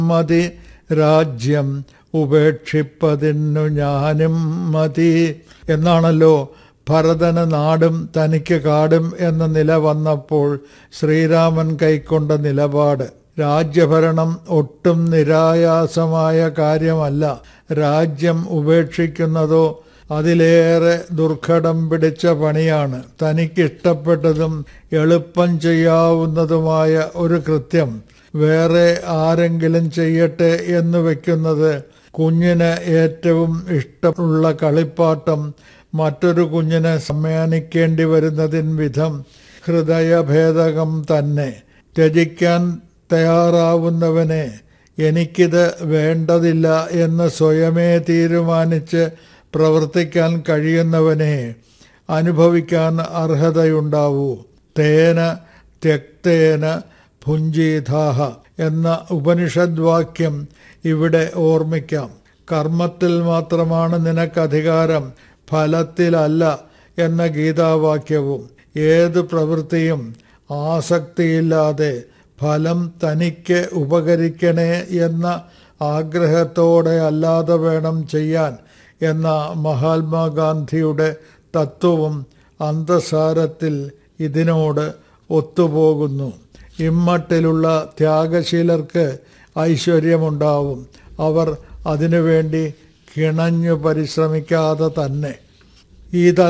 മതി രാജ്യം ഉപേക്ഷിപ്പതിന്നു ഞാനും മതി എന്നാണല്ലോ ഭരതന് നാടും തനിക്ക് കാടും എന്ന നില വന്നപ്പോൾ ശ്രീരാമൻ കൈക്കൊണ്ട നിലപാട് രാജ്യഭരണം ഒട്ടും നിരായാസമായ കാര്യമല്ല രാജ്യം ഉപേക്ഷിക്കുന്നതോ അതിലേറെ ദുർഘടം പിടിച്ച പണിയാണ് തനിക്കിഷ്ടപ്പെട്ടതും എളുപ്പം ചെയ്യാവുന്നതുമായ ഒരു കൃത്യം വേറെ ആരെങ്കിലും ചെയ്യട്ടെ എന്ന് വെക്കുന്നത് കുഞ്ഞിന് ഏറ്റവും ഇഷ്ടമുള്ള കളിപ്പാട്ടം മറ്റൊരു കുഞ്ഞിന് സമ്മാനിക്കേണ്ടി വരുന്നതിൻ വിധം ഹൃദയഭേദകം തന്നെ ത്യജിക്കാൻ തയ്യാറാവുന്നവനെ എനിക്കിത് വേണ്ടതില്ല എന്ന് സ്വയമേ തീരുമാനിച്ച് പ്രവർത്തിക്കാൻ കഴിയുന്നവനെ അനുഭവിക്കാൻ അർഹതയുണ്ടാവൂ തേന ത്യക്തേന ഭുഞ്ചീതാഹ എന്ന ഉപനിഷദ് വാക്യം ഇവിടെ ഓർമ്മിക്കാം കർമ്മത്തിൽ മാത്രമാണ് നിനക്കധികാരം ഫലത്തിലല്ല എന്ന ഗീതാവാക്യവും ഏത് പ്രവൃത്തിയും ആസക്തിയില്ലാതെ ഫലം തനിക്ക് ഉപകരിക്കണേ എന്ന ആഗ്രഹത്തോടെ അല്ലാതെ വേണം ചെയ്യാൻ എന്ന മഹാത്മാഗാന്ധിയുടെ തത്വവും അന്തസാരത്തിൽ ഇതിനോട് ഒത്തുപോകുന്നു ഇമ്മട്ടിലുള്ള ത്യാഗശീലർക്ക് ഐശ്വര്യമുണ്ടാവും അവർ അതിനുവേണ്ടി കിണഞ്ഞു പരിശ്രമിക്കാതെ തന്നെ ഈ